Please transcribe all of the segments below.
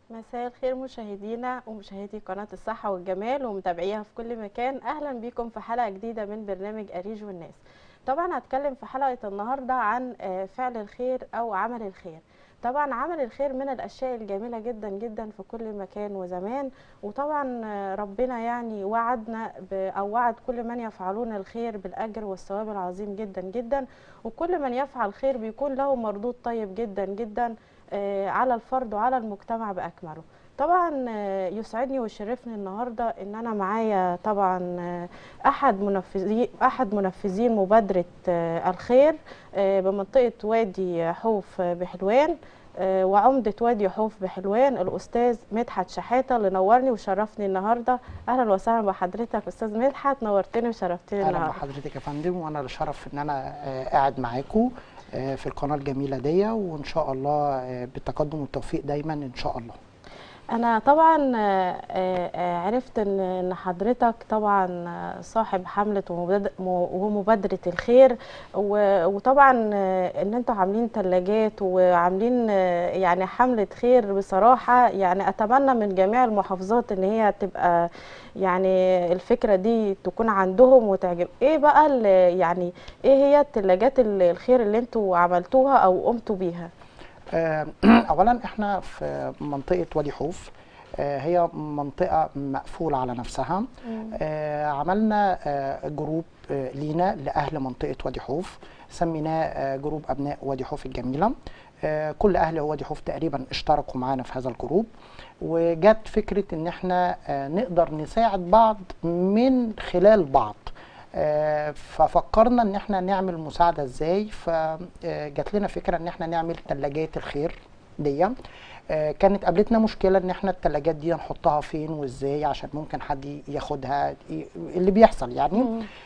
مساء الخير مشاهدينا ومشاهدي قناة الصحة والجمال ومتابعيها في كل مكان أهلا بكم في حلقة جديدة من برنامج أريج والناس طبعا هتكلم في حلقة النهاردة عن آه، فعل الخير أو عمل الخير طبعا عمل الخير من الأشياء الجميلة جدا جدا في كل مكان وزمان وطبعا آه، ربنا يعني وعدنا ب- أو وعد كل من يفعلون الخير بالأجر والثواب العظيم جدا جدا وكل من يفعل خير بيكون له مردود طيب جدا جدا آه، على الفرد وعلى المجتمع بأكمله طبعا آه، يسعدني ويشرفني النهارده ان انا معايا طبعا آه، احد منفذي احد منفذين مبادره آه، الخير آه، بمنطقه وادي حوف بحلوان آه، وعمده وادي حوف بحلوان الاستاذ مدحت شحاته اللي نورني وشرفني النهارده اهلا وسهلا بحضرتك استاذ مدحت نورتني وشرفتني اهلا النهارده بحضرتك يا فندم وانا الشرف ان انا آه، قاعد معاكم آه، في القناه الجميله دي وان شاء الله آه، بالتقدم والتوفيق دايما ان شاء الله انا طبعا آه، آه، عرفت ان إن حضرتك طبعا آه، صاحب حمله ومباد- ومبادره الخير و- وطبعا آه، ان انتوا عاملين ثلاجات وعاملين آه، يعني حمله خير بصراحه يعني اتمنى من جميع المحافظات ان هي تبقى يعني الفكره دي تكون عندهم وتعجب ايه بقى ال- يعني ايه هي الثلاجات ال- الخير اللي انتوا عملتوها او قمتوا بيها آه، اولا احنا في منطقه وادي حوف آه، هي منطقه مقفوله على نفسها آه، عملنا آه، جروب آه، لينا لاهل منطقه وادي حوف سميناه آه، جروب ابناء وادي حوف الجميله آه، كل اهل وادي حوف تقريبا اشتركوا معانا في هذا الجروب وجت فكره ان احنا آه، نقدر نساعد بعض من خلال بعض آه، ففكرنا ان احنا نعمل مساعده ازاي فجات لنا فكره ان احنا نعمل ثلاجات الخير دي آه، كانت قابلتنا مشكله ان احنا الثلاجات دي نحطها فين وازاي عشان ممكن حد ياخدها ي- اللي بيحصل يعني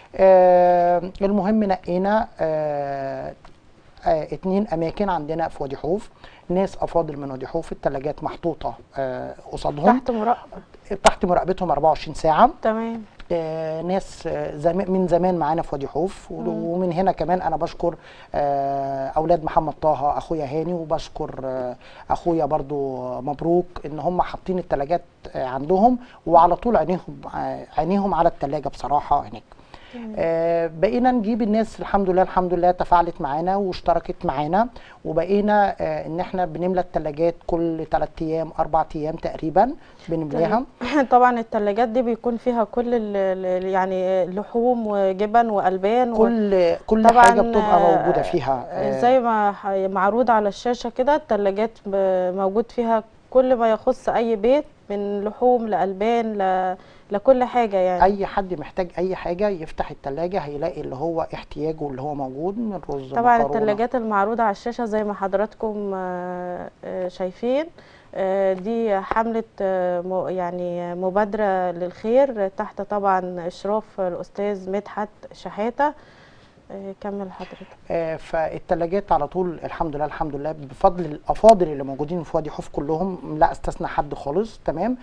آه، المهم نقينا آه، آه، اتنين اماكن عندنا في وادي حوف ناس افاضل من وادي حوف الثلاجات محطوطه آه، قصادهم تحت مراقبه تحت مراقبتهم 24 ساعه تمام آه، ناس آه، زمان من زمان معانا في وادي حوف و- ومن هنا كمان انا بشكر آه، اولاد محمد طه اخويا هاني وبشكر آه، اخويا برضو مبروك ان هم حاطين الثلاجات عندهم وعلى طول عينيهم آه، عينيهم على الثلاجه بصراحه هناك آه، بقينا نجيب الناس الحمد لله الحمد لله تفاعلت معانا واشتركت معانا وبقينا آه، ان احنا بنملى الثلاجات كل 3 ايام 4 ايام تقريبا بنملاها طبعا الثلاجات دي بيكون فيها كل ال- ال- يعني لحوم وجبن والبان و- كل كل طبعا حاجه بتبقى آه، موجوده فيها آه، زي ما ح- معروض على الشاشه كده الثلاجات ب- موجود فيها كل ما يخص اي بيت من لحوم لالبان ل... لكل حاجه يعني اي حد محتاج اي حاجه يفتح التلاجة هيلاقي اللي هو احتياجه اللي هو موجود من رز طبعا مكرونة. الثلاجات المعروضه على الشاشه زي ما حضراتكم آه، آه، شايفين آه، دي حمله آه، م- يعني مبادره للخير تحت طبعا اشراف الاستاذ مدحت شحاته آه، كمل حضرتك آه، فالتلاجات على طول الحمد لله الحمد لله بفضل الافاضل اللي موجودين في وادي حوف كلهم لا استثنى حد خالص تمام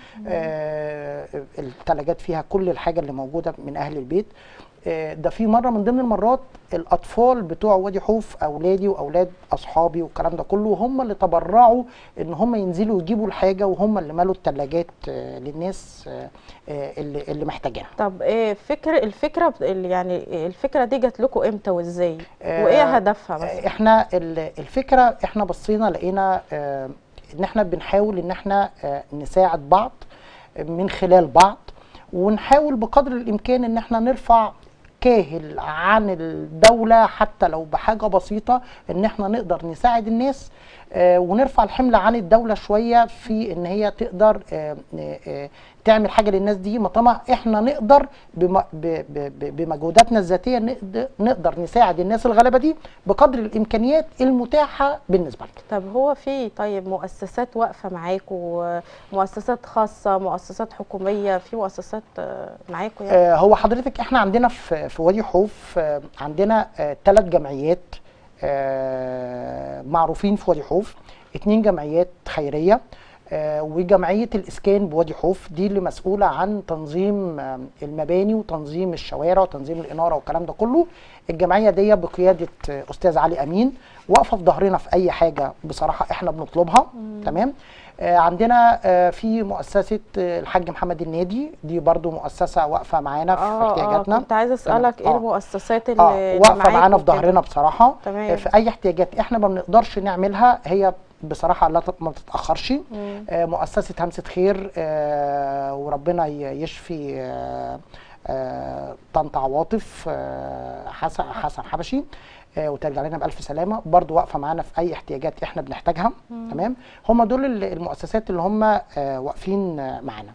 آه التلاجات فيها كل الحاجه اللي موجوده من اهل البيت آه، ده في مره من ضمن المرات الاطفال بتوع وادي حوف اولادي واولاد اصحابي والكلام ده كله هم اللي تبرعوا ان هم ينزلوا يجيبوا الحاجه وهم اللي مالوا الثلاجات للناس آه، آه، اللي اللي محتاجاها طب ايه فكر الفكره بت- اللي يعني الفكره دي جات لكم امتى وازاي آه، وايه هدفها مثلا احنا ال- الفكره احنا بصينا لقينا آه، ان احنا بنحاول ان احنا آه، نساعد بعض من خلال بعض ونحاول بقدر الامكان ان احنا نرفع كاهل عن الدولة حتى لو بحاجة بسيطة ان احنا نقدر نساعد الناس آه، ونرفع الحمل عن الدولة شوية في ان هي تقدر آه، آه، آه، تعمل حاجة للناس دي ما طالما احنا نقدر بم- ب- ب- ب- بمجهوداتنا الذاتية نقدر, نقدر نساعد الناس الغلابة دي بقدر الامكانيات المتاحة بالنسبة لنا طب هو في طيب مؤسسات واقفه معاكم مؤسسات خاصه مؤسسات حكوميه في مؤسسات آه، معاكم يعني آه، هو حضرتك احنا عندنا في في وادي حوف آه، عندنا ثلاث جمعيات آه، معروفين في وادي حوف اتنين جمعيات خيريه آه، وجمعيه الاسكان بوادي حوف دي اللي مسؤوله عن تنظيم آه، المباني وتنظيم الشوارع وتنظيم الاناره والكلام ده كله الجمعيه دي بقياده آه، استاذ علي امين واقفه في ظهرنا في اي حاجه بصراحه احنا بنطلبها تمام آه، عندنا آه، في مؤسسه آه، الحاج محمد النادي دي برضو مؤسسه واقفه معانا في اه اه احتياجاتنا كنت عايزه اسالك ايه آه. المؤسسات اللي اه اللي واقفه معاك معانا في وكده؟ ظهرنا بصراحه تمام. آه، في اي احتياجات احنا ما بنقدرش نعملها هي بصراحه لا ت- ما بتتاخرش مم. آه، مؤسسه همسه خير آه، وربنا ي- يشفي آه، آه، طنط عواطف آه، حسن حسن حبشي آه، وترجع لنا بالف سلامه برضو واقفه معانا في اي احتياجات احنا بنحتاجها تمام هم دول ال- المؤسسات اللي هم آه، واقفين آه، معانا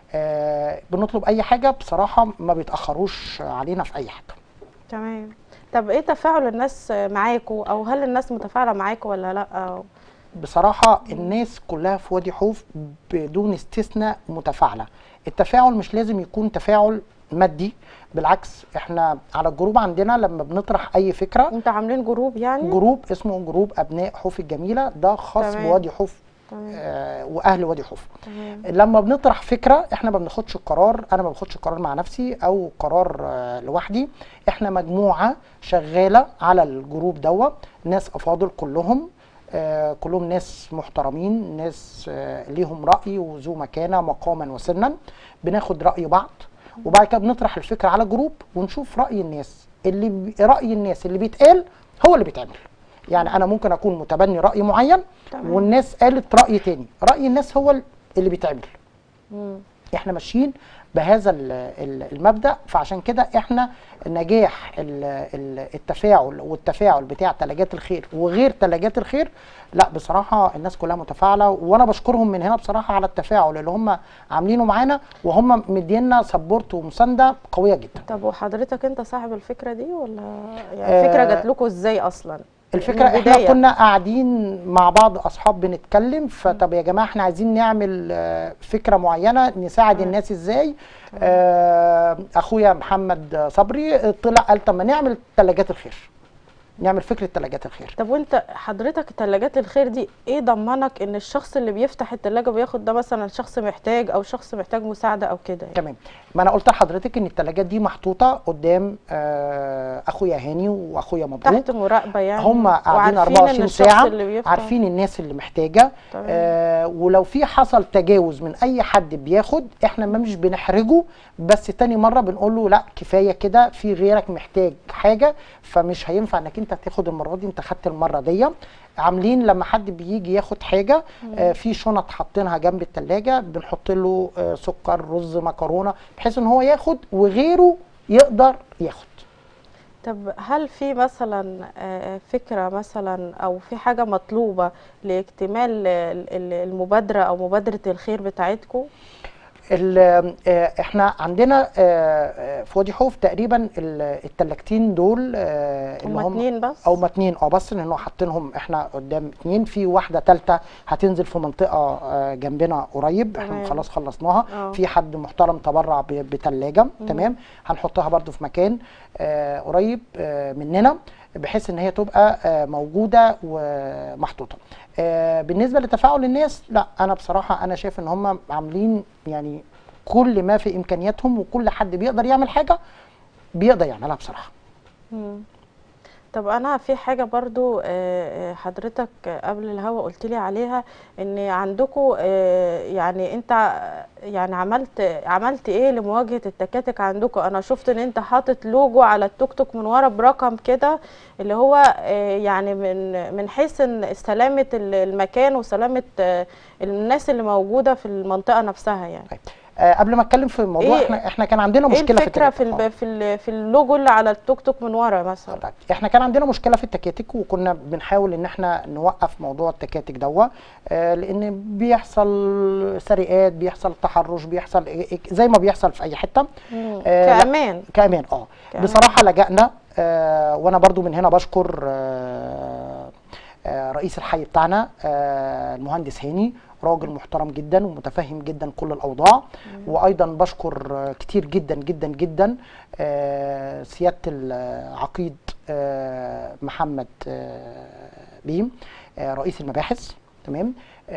آه، بنطلب اي حاجه بصراحه ما بيتاخروش علينا في اي حاجه تمام طب ايه تفاعل الناس معاكوا او هل الناس متفاعله معاكوا ولا لا بصراحة الناس كلها في وادي حوف بدون استثناء متفاعلة التفاعل مش لازم يكون تفاعل مادي بالعكس احنا على الجروب عندنا لما بنطرح اي فكرة انتوا عاملين جروب يعني جروب اسمه جروب ابناء حوف الجميلة ده خاص تمام. بوادي حوف تمام آه واهل وادي حوف تمام لما بنطرح فكره احنا ما بناخدش القرار انا ما باخدش القرار مع نفسي او قرار آه، لوحدي احنا مجموعه شغاله على الجروب دوت ناس افاضل كلهم آه، كلهم ناس محترمين ناس آه، ليهم راي وذو مكانه مقاما وسنا بناخد راي بعض وبعد كده بنطرح الفكره على جروب ونشوف راي الناس اللي بي- راي الناس اللي بيتقال هو اللي بيتعمل يعني انا ممكن اكون متبني راي معين تمام. والناس قالت راي تاني راي الناس هو اللي بيتعمل مم. احنا ماشيين بهذا ال- ال- المبدا فعشان كده احنا نجاح ال- ال- التفاعل والتفاعل بتاع تلاجات الخير وغير تلاجات الخير لا بصراحه الناس كلها متفاعله وانا بشكرهم من هنا بصراحه على التفاعل اللي هم عاملينه معانا وهم مدينا سبورت ومسانده قويه جدا طب وحضرتك انت صاحب الفكره دي ولا يعني آه، الفكره جات لكم ازاي اصلا الفكره من احنا البداية. كنا قاعدين مع بعض اصحاب بنتكلم فطب يا جماعه احنا عايزين نعمل آه، فكره معينه نساعد تمام. الناس ازاي آه، اخويا محمد صبري آه، طلع قال طب ما نعمل ثلاجات الخير نعمل فكره ثلاجات الخير طب وانت حضرتك ثلاجات الخير دي ايه ضمنك ان الشخص اللي بيفتح الثلاجه بياخد ده مثلا شخص محتاج او شخص محتاج مساعده او كده يعني. تمام ما انا قلت لحضرتك ان الثلاجات دي محطوطه قدام آه، اخويا هاني واخويا مبروك تحت مراقبه يعني هم قاعدين وعارفين ان 24 الشخص ساعه اللي بيفتح عارفين الناس اللي محتاجه تمام. آه ولو في حصل تجاوز من اي حد بياخد احنا ما مش بنحرجه بس تاني مره بنقول له لا كفايه كده في غيرك محتاج حاجه فمش هينفع انك انت تاخد المره دي انت خدت المره دي عاملين لما حد بيجي ياخد حاجه آه في شنط حاطينها جنب التلاجة بنحط له آه سكر رز مكرونه بحيث ان هو ياخد وغيره يقدر ياخد طب هل في مثلا آه، فكرة مثلا أو في حاجة مطلوبة لاكتمال ال- ال- المبادرة أو مبادرة الخير بتاعتكم؟ ال- آه، احنا عندنا آه، آه، في وادي حوف تقريبا ال- التلاجتين دول آه، اللي هما هم اتنين بس؟ او ما اتنين اه بس لانه حاطينهم احنا قدام اتنين في واحده ثالثه هتنزل في منطقه آه، جنبنا قريب احنا تمام. خلاص خلصناها اه. في حد محترم تبرع ب- بثلاجه تمام هنحطها برضو في مكان آه، قريب آه، مننا بحيث ان هي تبقى آه، موجوده ومحطوطه آه، بالنسبه لتفاعل الناس لا انا بصراحه انا شايف ان هم عاملين يعني كل ما في امكانياتهم وكل حد بيقدر يعمل حاجه بيقدر يعملها بصراحه مم. طب أنا في حاجة برضو آه، آه، حضرتك قبل الهوا قلت لي عليها إن عندكم يعني أنت آه، يعني عملت عملت إيه لمواجهة التكاتك عندكم؟ أنا شفت إن أنت حاطط لوجو على التوك توك من ورا برقم كده اللي هو آه، يعني من من حيث إن سلامة ال- المكان وسلامة آه، الناس اللي موجودة في المنطقة نفسها يعني. طيب آه قبل ما اتكلم في الموضوع إيه- احنا احنا كان عندنا ايه مشكله الفكره في في التكاتك. الب... في ال... في اللوجو اللي على التوك توك من ورا مثلا طيب، احنا كان عندنا مشكله في التكاتك وكنا بنحاول ان احنا نوقف موضوع التكاتك دوا آه لان بيحصل سرقات بيحصل تحرش بيحصل إيه- إيه- زي ما بيحصل في اي حته مم. آه، لا. كامان كامان اه كأمان. بصراحه لجأنا آه وانا برضو من هنا بشكر آه آه رئيس الحي بتاعنا آه المهندس هاني راجل محترم جدا ومتفهم جدا كل الاوضاع وايضا بشكر آه كتير جدا جدا جدا آه سياده العقيد آه محمد آه بيم آه رئيس المباحث تمام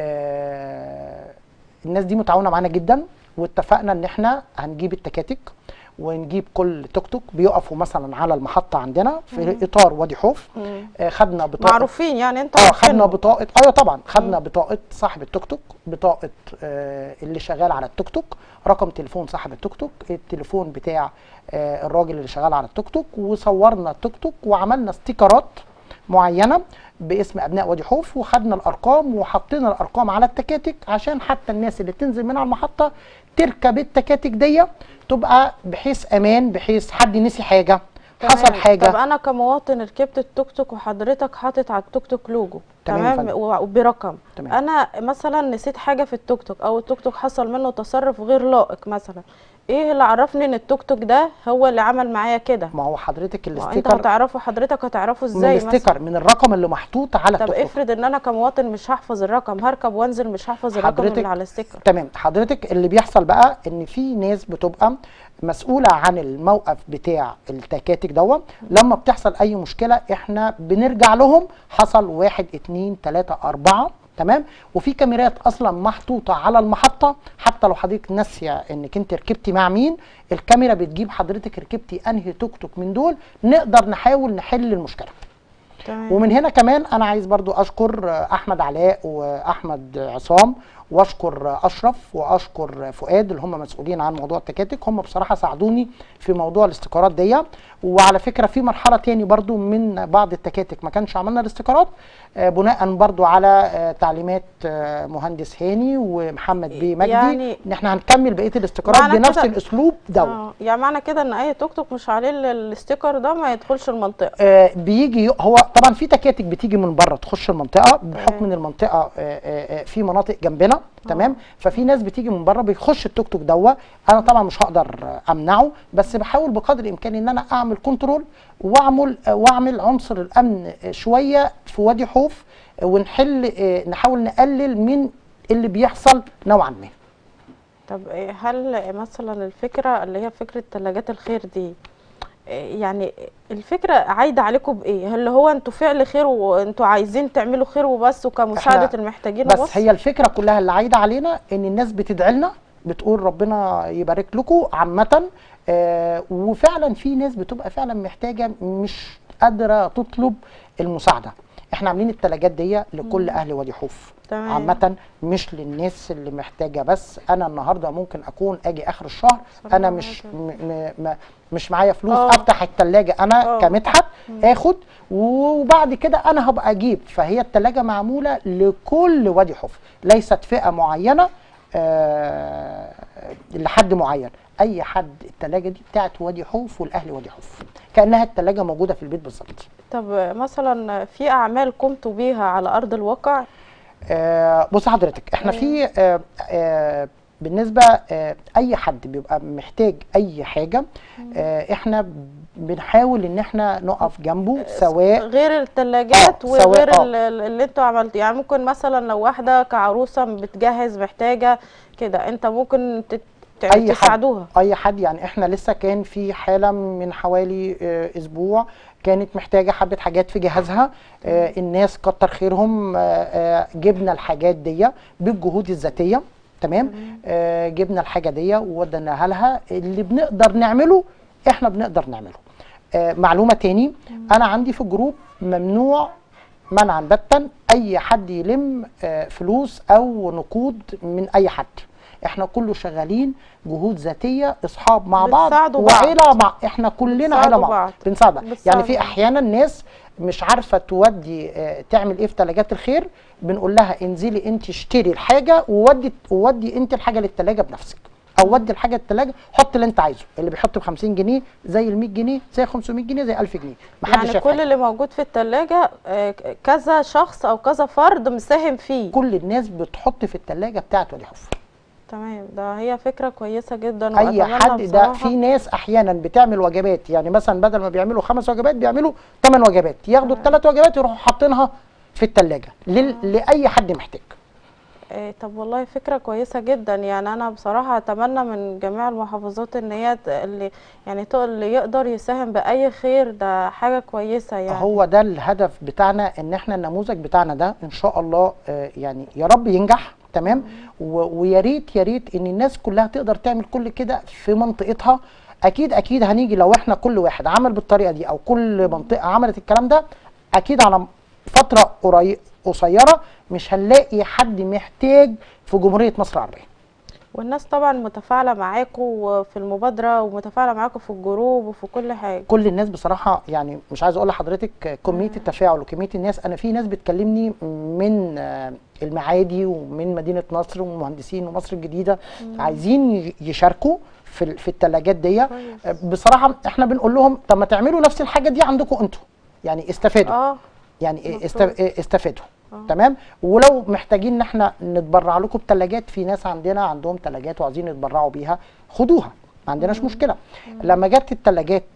آه الناس دي متعاونه معانا جدا واتفقنا ان احنا هنجيب التكاتك ونجيب كل توك توك بيقفوا مثلا على المحطه عندنا في اطار وادي خوف مم. آه خدنا بطاقه معروفين يعني انت اه عارفينهم. خدنا بطاقه ايوه طبعا خدنا بطاقه صاحب التوك توك بطاقه آه اللي شغال على التوك توك رقم تليفون صاحب التوك توك التليفون بتاع آه الراجل اللي شغال على التوك توك وصورنا التوك توك وعملنا استيكرات معينه باسم ابناء وادي خوف وخدنا الارقام وحطينا الارقام على التكاتك عشان حتى الناس اللي تنزل من على المحطه تركب التكاتك دي تبقى بحيث امان بحيث حد نسي حاجه حصل تمام. حاجه طب انا كمواطن ركبت التوك توك وحضرتك حاطط على التوك توك لوجو تمام يا تمام فندم. و- وبرقم تمام. انا مثلا نسيت حاجه في التوك توك او التوك توك حصل منه تصرف غير لائق مثلا ايه اللي عرفني ان التوك توك ده هو اللي عمل معايا كده ما هو حضرتك ما انت الاستيكر هتعرفه حضرتك هتعرفه من ازاي مثلا الاستيكر من الرقم اللي محطوط على طب التوك توك افرض ان انا كمواطن مش هحفظ الرقم هركب وانزل مش هحفظ الرقم حضرتك- اللي على الستيكر تمام حضرتك اللي بيحصل بقى ان في ناس بتبقى مسؤوله عن الموقف بتاع التكاتك دوا لما بتحصل اي مشكله احنا بنرجع لهم حصل واحد اتنين تلاته اربعه تمام وفي كاميرات اصلا محطوطه على المحطه حتى لو حضرتك ناسيه انك انت ركبتي مع مين الكاميرا بتجيب حضرتك ركبتي انهي توك توك من دول نقدر نحاول نحل المشكله تمام ومن هنا كمان انا عايز برضو اشكر احمد علاء واحمد عصام واشكر اشرف واشكر فؤاد اللي هم مسؤولين عن موضوع التكاتك هم بصراحه ساعدوني في موضوع الاستيكرات دي وعلى فكره في مرحله تاني برضو من بعض التكاتك ما كانش عملنا الاستيكرات آه، بناء برضو على آه، تعليمات آه، مهندس هاني ومحمد بيه مجدي يعني- ان احنا هنكمل بقيه الاستيكرات معنى بنفس كده- الاسلوب دوت اه يعني معنى كده ان اي توك توك مش عليه ال- الستيكر ده ما يدخلش المنطقه آه، بيجي هو طبعا في تكاتك بتيجي من بره تخش المنطقه بحكم تمام. ان المنطقه آه، آه، آه، في مناطق جنبنا تمام ففي ناس بتيجي من بره بيخش التوك توك دوا انا طبعا مش هقدر آه، امنعه بس بحاول بقدر الامكان ان انا اعمل كنترول واعمل آه، واعمل عنصر الامن آه، شويه في وادي خوف آه، ونحل آه، نحاول نقلل من اللي بيحصل نوعا ما طب إيه هل مثلا الفكرة اللي هي فكرة ثلاجات الخير دي إيه يعني الفكرة عايدة عليكم بإيه؟ هل هو انتوا فعل خير وانتوا عايزين تعملوا خير وبس وكمساعدة إحنا- المحتاجين بس وبس؟ هي الفكره كلها اللي عايده علينا ان الناس بتدعي لنا بتقول ربنا يبارك لكم عامه آه وفعلا في ناس بتبقى فعلا محتاجه مش قادره تطلب المساعده احنا عاملين الثلاجات دي لكل اهل وادي خوف تمام. عامه مش للناس اللي محتاجه بس انا النهارده ممكن اكون اجي اخر الشهر صلى انا الله مش عليه م م م مش معايا فلوس آه. افتح الثلاجه انا آه. كمدحت اخد وبعد كده انا هبقى اجيب فهي الثلاجه معموله لكل وادي حفر ليست فئه معينه آه لحد معين اي حد الثلاجه دي بتاعت وادي حوف والاهل وادي حوف كانها الثلاجه موجوده في البيت بالظبط طب مثلا في أعمال قمتوا بيها على أرض الواقع؟ آه بص حضرتك احنا في آه آه بالنسبه آه اي حد بيبقى محتاج اي حاجه آه احنا بنحاول ان احنا نقف جنبه سواء غير الثلاجات آه، وغير سواء- آه. ال- ال- اللي انتوا عملتوا يعني ممكن مثلا لو واحدة كعروسة بتجهز محتاجة كده انت ممكن تت- اي حد تساعدوها اي حد يعني احنا لسه كان في حاله من حوالي آه، اسبوع كانت محتاجه حبه حاجات في جهازها آه، الناس كتر خيرهم آه، آه، جبنا الحاجات دي بالجهود الذاتيه تمام آه، جبنا الحاجه دي ووديناها لها اللي بنقدر نعمله احنا بنقدر نعمله آه، معلومه تاني انا عندي في الجروب ممنوع منعا باتا اي حد يلم آه، فلوس او نقود من اي حد احنا كله شغالين جهود ذاتيه اصحاب مع بعض بتساعدوا بعض. وعيله مع احنا كلنا عيله بتساعدوا مع بعض. بعض بنساعد بعض. يعني بتساعدوا في بعض. احيانا ناس مش عارفه تودي آه، تعمل ايه في ثلاجات الخير بنقول لها انزلي انت اشتري الحاجه وودي وودي انت الحاجه للثلاجه بنفسك او ودي الحاجه الثلاجه حط اللي انت عايزه اللي بيحط ب 50 جنيه زي ال 100 جنيه زي 500 جنيه زي 1000 جنيه محدش يعني شايف كل حاجة. اللي موجود في الثلاجة كذا شخص او كذا فرد مساهم فيه كل الناس بتحط في الثلاجه بتاعت وادي حفر تمام ده هي فكرة كويسة جدا اي وأتمنى حد ده بصراحة- في ناس احيانا بتعمل وجبات يعني مثلا بدل ما بيعملوا خمس وجبات بيعملوا ثمان وجبات ياخدوا الثلاث وجبات يروحوا حاطينها في الثلاجه لل... لاي حد محتاج إيه طب والله فكرة كويسة جدا يعني أنا بصراحة أتمنى من جميع المحافظات إن هي ت- اللي يعني ت- اللي يقدر يساهم بأي خير ده حاجة كويسة يعني هو ده الهدف بتاعنا ان احنا النموذج بتاعنا ده ان شاء الله آه، يعني يا رب ينجح تمام و- ويا ريت يا ريت ان الناس كلها تقدر تعمل كل كده في منطقتها اكيد اكيد هنيجي لو احنا كل واحد عمل بالطريقه دي او كل منطقه عملت الكلام ده اكيد على فتره قري- قصيره مش هنلاقي حد محتاج في جمهوريه مصر العربيه والناس طبعا متفاعلة معاكم في المبادرة ومتفاعلة معاكم في الجروب وفي كل حاجة كل الناس بصراحه يعني مش عايز اقول لحضرتك كميه التفاعل وكميه الناس انا في ناس بتكلمني من آه، المعادي ومن مدينه نصر ومهندسين ومصر الجديده عايزين ي- يشاركوا في ال- في الثلاجات دي كويس. آه، بصراحه احنا بنقول لهم طب ما تعملوا نفس الحاجه دي عندكم انتوا يعني استفادوا اه يعني مفروض. است- استفادوا آه. تمام ولو محتاجين ان احنا نتبرع لكم بثلاجات في ناس عندنا عندهم ثلاجات وعايزين يتبرعوا بيها خدوها ما عندناش مشكله لما جت الثلاجات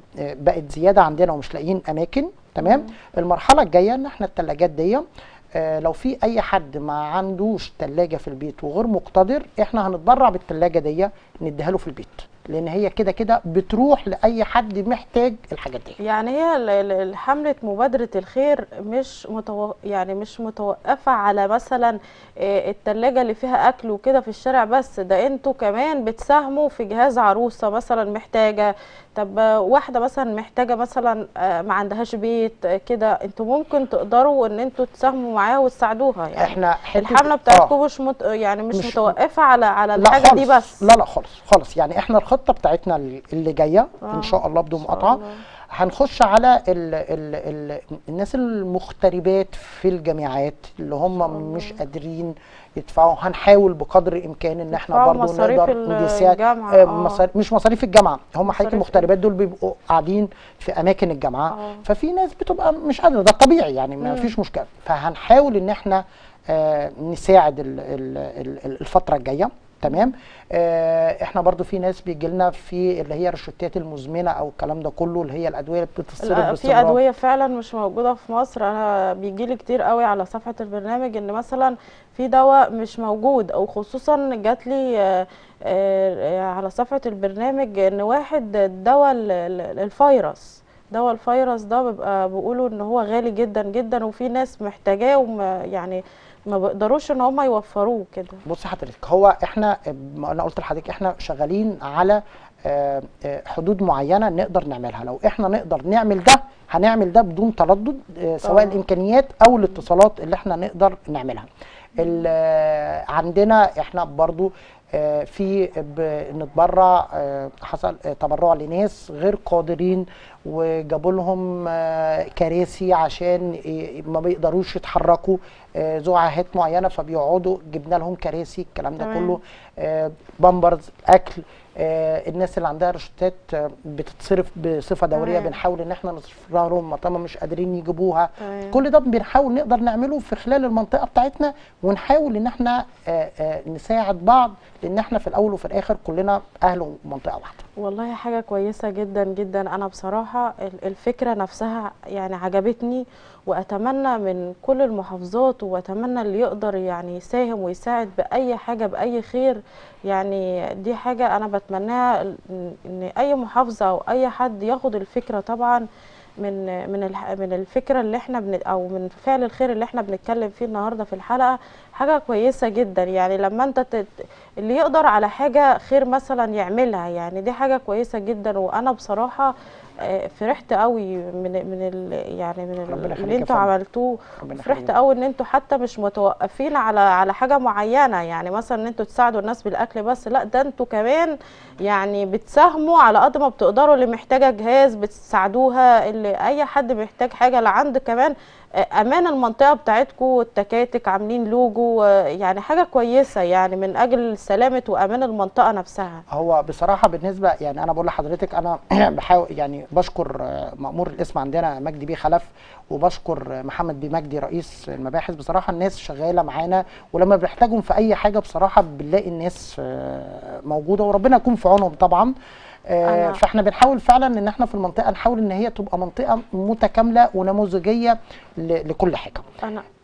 بقت زياده عندنا ومش لاقيين اماكن تمام المرحله الجايه ان احنا الثلاجات دي آه، لو في اي حد ما عندوش ثلاجه في البيت وغير مقتدر احنا هنتبرع بالثلاجه دي نديها له في البيت لان هي كده كده بتروح لاي حد محتاج الحاجات دي يعني هي ال- ال- ال- حملة مبادرة الخير مش متو... يعني مش متوقفة على مثلا آه، التلاجة اللي فيها أكل وكده في الشارع بس ده انتوا كمان بتساهموا في جهاز عروسة مثلا محتاجة طب آه، واحدة مثلا محتاجة مثلا آه، ما عندهاش بيت آه، كده انتوا ممكن تقدروا ان انتوا تساهموا معاها وتساعدوها يعني احنا حتة- الحملة آه. بتاعتكم مش مت... يعني مش, مش- متوقفة على على لا الحاجة دي خالص. بس لا لا خالص خالص يعني احنا الخطه بتاعتنا اللي جايه آه، ان شاء الله بدون إن شاء مقاطعه الله. هنخش على ال ال ال الناس المغتربات في الجامعات اللي هم مش قادرين يدفعوا هنحاول بقدر الامكان ان احنا يدفعوا برضو مصاريف نقدر ال- نساعد الجامعة، آه، آه. مصاريف مش مصاريف الجامعه هم حقيقي مصاريف المغتربات دول بيبقوا قاعدين في اماكن الجامعه آه. ففي ناس بتبقى مش قادره ده طبيعي يعني ما فيش مشكله فهنحاول ان احنا آه، نساعد ال- ال- ال- الفتره الجايه تمام آه، احنا برضو في ناس بيجي لنا في اللي هي الروشتات المزمنه او الكلام ده كله اللي هي الادويه اللي بتتصرف لا، في باستمرار ادويه فعلا مش موجوده في مصر انا بيجي لي كتير قوي على صفحه البرنامج ان مثلا في دواء مش موجود او خصوصا جات لي آه، آه، على صفحه البرنامج ان واحد دواء ال- ال- الفيروس دواء الفيروس ده بيبقى بيقولوا ان هو غالي جدا جدا وفي ناس محتاجاه وما يعني ما بيقدروش ان هم يوفروه كده بص حضرتك هو احنا ما انا قلت لحضرتك احنا شغالين على آه، آه، حدود معينه نقدر نعملها لو احنا نقدر نعمل ده هنعمل ده بدون تردد آه، سواء آه. الامكانيات او الاتصالات اللي احنا نقدر نعملها ال- آه، عندنا احنا برضو آه، في بنتبرع آه، حصل آه، تبرع لناس غير قادرين وجابوا لهم آه، كراسي عشان ي- ما بيقدروش يتحركوا آه، ذو عاهات معينه فبيقعدوا جبنا لهم كراسي الكلام ده تمام. كله آه، بامبرز اكل آه، الناس اللي عندها روشتات آه، بتتصرف بصفه دوريه تمام. بنحاول ان احنا نصرف لهم طالما مش قادرين يجيبوها تمام. كل ده بنحاول نقدر نعمله في خلال المنطقه بتاعتنا ونحاول ان احنا آه، آه، نساعد بعض لان احنا في الاول وفي الاخر كلنا اهل منطقه واحده والله حاجة كويسة جدا جدا أنا بصراحة ال- الفكرة نفسها يعني عجبتني وأتمنى من كل المحافظات وأتمنى اللي يقدر يعني يساهم ويساعد بأي حاجة بأي خير يعني دي حاجة أنا بتمناها إن إن أي محافظة أو أي حد ياخد الفكرة طبعا من من الح- من الفكره اللي احنا بن او من فعل الخير اللي احنا بنتكلم فيه النهارده في الحلقه حاجه كويسه جدا يعني لما انت تت اللي يقدر على حاجه خير مثلا يعملها يعني دي حاجه كويسه جدا وانا بصراحه آه، فرحت قوي من من ال يعني من ربنا ال- يخليك اللي يا انتوا فندم. عملتوه ربنا فرحت يخليك. قوي ان انتوا حتى مش متوقفين على على حاجه معينه يعني مثلا ان انتوا تساعدوا الناس بالاكل بس لا ده انتوا كمان يعني بتساهموا على قد ما بتقدروا اللي محتاجه جهاز بتساعدوها اللي اي حد محتاج حاجه لعند كمان آه، امان المنطقه بتاعتكم التكاتك عاملين لوجو آه، يعني حاجه كويسه يعني من اجل سلامه وامان المنطقه نفسها هو بصراحه بالنسبه يعني انا بقول لحضرتك انا بحاول يعني بشكر آه، مأمور الاسم عندنا مجدي بيه خلف وبشكر آه، محمد بيه مجدي رئيس المباحث بصراحه الناس شغاله معانا ولما بنحتاجهم في اي حاجه بصراحه بنلاقي الناس آه، موجوده وربنا يكون في عونهم طبعا آه، أنا- فاحنا بنحاول فعلا ان احنا في المنطقه نحاول ان هي تبقى منطقه متكامله ونموذجيه ل- لكل حاجه انا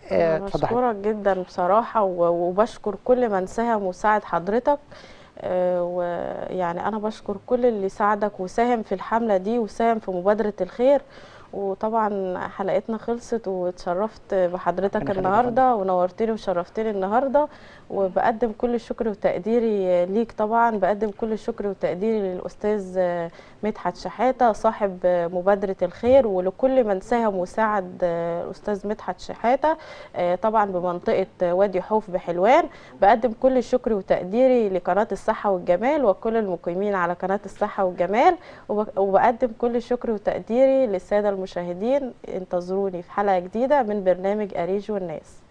آه، أنا اتفضلي بشكرك جدا بصراحة و- وبشكر كل من ساهم وساعد حضرتك آه، ويعني أنا بشكر كل اللي ساعدك وساهم في الحملة دي وساهم في مبادرة الخير وطبعا حلقتنا خلصت واتشرفت بحضرتك ربنا يخليك يا النهارده ونورتني وشرفتني النهارده وبقدم كل الشكر وتقديري ليك طبعا بقدم كل الشكر وتقديري للاستاذ مدحت شحاته صاحب مبادره الخير ولكل من ساهم وساعد الاستاذ مدحت شحاته طبعا بمنطقه وادي حوف بحلوان بقدم كل الشكر وتقديري لقناه الصحه والجمال وكل المقيمين على قناه الصحه والجمال وب- وبقدم كل الشكر وتقديري للساده المشاهدين انتظروني في حلقه جديده من برنامج اريج والناس